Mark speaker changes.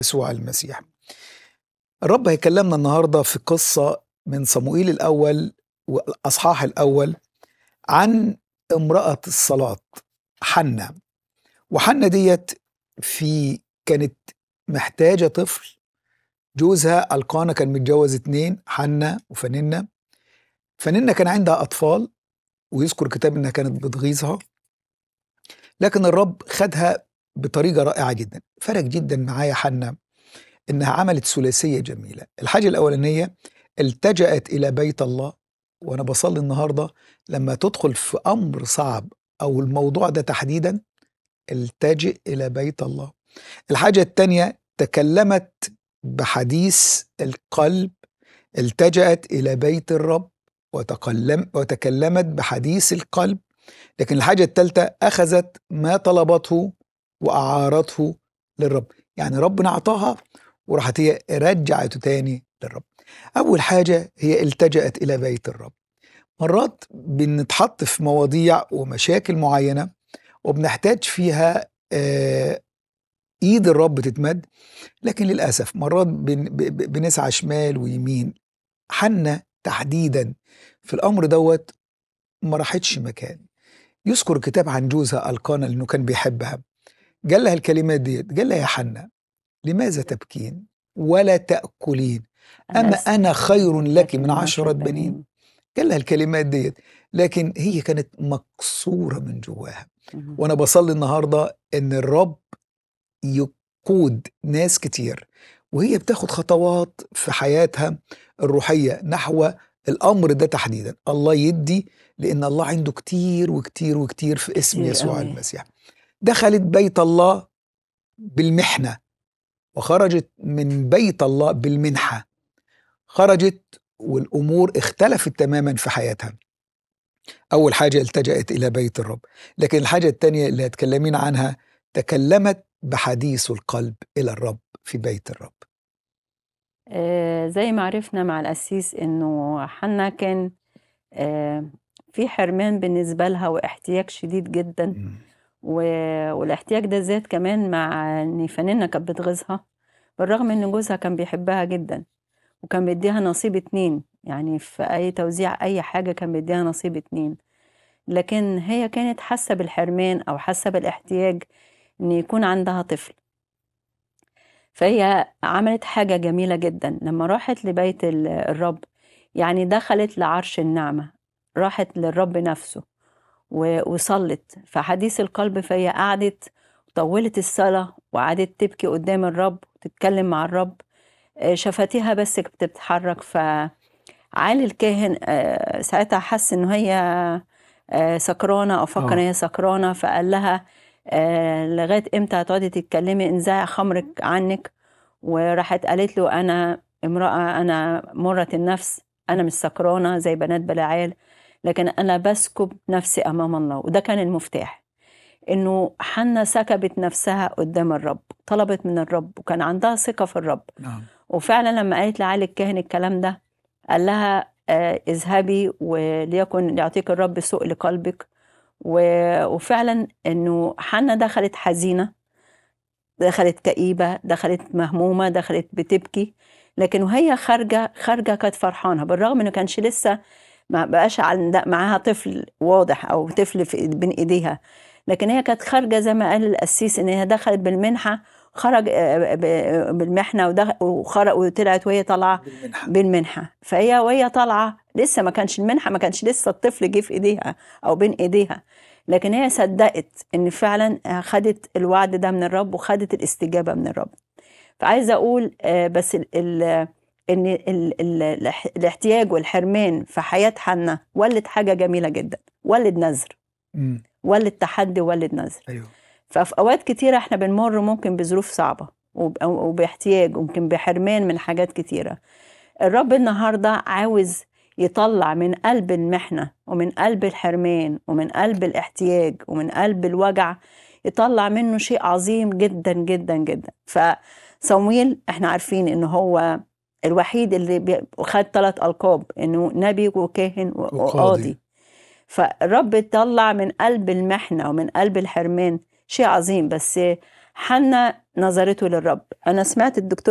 Speaker 1: يسوع المسيح الرب هيكلمنا النهارده في قصة من صموئيل الأول والأصحاح الأول عن امرأة الصلاة حنة وحنة ديت في كانت محتاجة طفل جوزها القانا كان متجوز اتنين حنة وفننة فننة كان عندها أطفال ويذكر كتاب إنها كانت بتغيظها لكن الرب خدها بطريقة رائعة جدا فرق جدا معايا حنة إنها عملت ثلاثية جميلة الحاجة الأولانية التجأت إلى بيت الله وأنا بصلي النهاردة لما تدخل في أمر صعب أو الموضوع ده تحديدا التجئ إلى بيت الله الحاجة التانية تكلمت بحديث القلب التجأت إلى بيت الرب وتكلم وتكلمت بحديث القلب لكن الحاجة الثالثة أخذت ما طلبته وأعارته للرب يعني ربنا أعطاها وراحت هي رجعته تاني للرب أول حاجة هي التجأت إلى بيت الرب مرات بنتحط في مواضيع ومشاكل معينة وبنحتاج فيها آه ايد الرب تتمد لكن للاسف مرات بن بنسعى شمال ويمين حنة تحديدا في الامر دوت ما راحتش مكان يذكر كتاب عن جوزها القانا لانه كان بيحبها قال لها الكلمات ديت قال لها يا حنة لماذا تبكين ولا تأكلين أما أنا خير لك من عشرة بنين قال لها الكلمات ديت لكن هي كانت مكسورة من جواها وأنا بصلي النهاردة إن الرب يقود ناس كتير وهي بتاخد خطوات في حياتها الروحية نحو الأمر ده تحديدا الله يدي لأن الله عنده كتير وكتير وكتير في اسم
Speaker 2: كتير
Speaker 1: يسوع
Speaker 2: قوي.
Speaker 1: المسيح دخلت بيت الله بالمحنة وخرجت من بيت الله بالمنحة خرجت والأمور اختلفت تماما في حياتها أول حاجة التجأت إلى بيت الرب لكن الحاجة الثانية اللي هتكلمين عنها تكلمت بحديث القلب إلى الرب في بيت الرب
Speaker 2: آه، زي ما عرفنا مع القسيس انه حنا كان آه، في حرمان بالنسبة لها واحتياج شديد جدا
Speaker 1: مم.
Speaker 2: و- والاحتياج ده زاد كمان مع ان فنانة كانت بتغيظها بالرغم ان جوزها كان بيحبها جدا وكان بيديها نصيب اتنين يعني في اي توزيع اي حاجة كان بيديها نصيب اتنين لكن هي كانت حاسة بالحرمان او حاسة بالاحتياج ان يكون عندها طفل فهي عملت حاجة جميلة جدا لما راحت لبيت ال- الرب يعني دخلت لعرش النعمة راحت للرب نفسه و- وصلت فحديث القلب فهي قعدت طولت الصلاة وقعدت تبكي قدام الرب وتتكلم مع الرب آه، شفتيها بس بتتحرك فعالي الكاهن آه، ساعتها حس ان هي آه، سكرانة او فكر ان
Speaker 1: آه.
Speaker 2: هي سكرانة فقال لها آه، لغاية امتى هتقعدي تتكلمي انزعي خمرك عنك وراحت قالت له انا امرأة انا مرة النفس انا مش سكرانة زي بنات بلعال لكن انا بسكب نفسي امام الله وده كان المفتاح انه حنا سكبت نفسها قدام الرب طلبت من الرب وكان عندها ثقة في الرب
Speaker 1: نعم
Speaker 2: وفعلا لما قالت لعلي الكاهن الكلام ده قال لها آه، اذهبي وليكن يعطيك الرب سوء لقلبك و- وفعلا انه حنا دخلت حزينه دخلت كئيبه دخلت مهمومه دخلت بتبكي لكن وهي خارجه خارجه كانت فرحانه بالرغم انه كانش لسه ما بقاش عند- معاها طفل واضح او طفل في بين ايديها لكن هي كانت خارجه زي ما قال القسيس ان هي دخلت بالمنحه خرج آه، ب- بالمحنه ودخ- وخرج وطلعت وهي طالعه
Speaker 1: بالمنحة
Speaker 2: بالمنحة فهي وهي طالعة لسه ما كانش المنحة ما كانش لسه الطفل جه في ايديها او بين ايديها لكن هي صدقت ان فعلا خدت الوعد ده من الرب وخدت الاستجابة من الرب فعايزة اقول آه، بس ال ال ان ال ال الاح- الاحتياج والحرمان في حياة حنا ولد حاجة جميلة جدا ولد نذر
Speaker 1: مم.
Speaker 2: ولد تحدي ولد نذر
Speaker 1: أيوه
Speaker 2: ففي اوقات كتيره احنا بنمر ممكن بظروف صعبه وب- وباحتياج وممكن بحرمان من حاجات كتيره الرب النهارده عاوز يطلع من قلب المحنه ومن قلب الحرمان ومن قلب الاحتياج ومن قلب الوجع يطلع منه شيء عظيم جدا جدا جدا فصمويل احنا عارفين ان هو الوحيد اللي بي- خد ثلاث القاب انه نبي وكاهن و-
Speaker 1: وقاضي.
Speaker 2: وقاضي فالرب طلع من قلب المحنة ومن قلب الحرمان شيء عظيم بس حنا نظرته للرب أنا سمعت الدكتور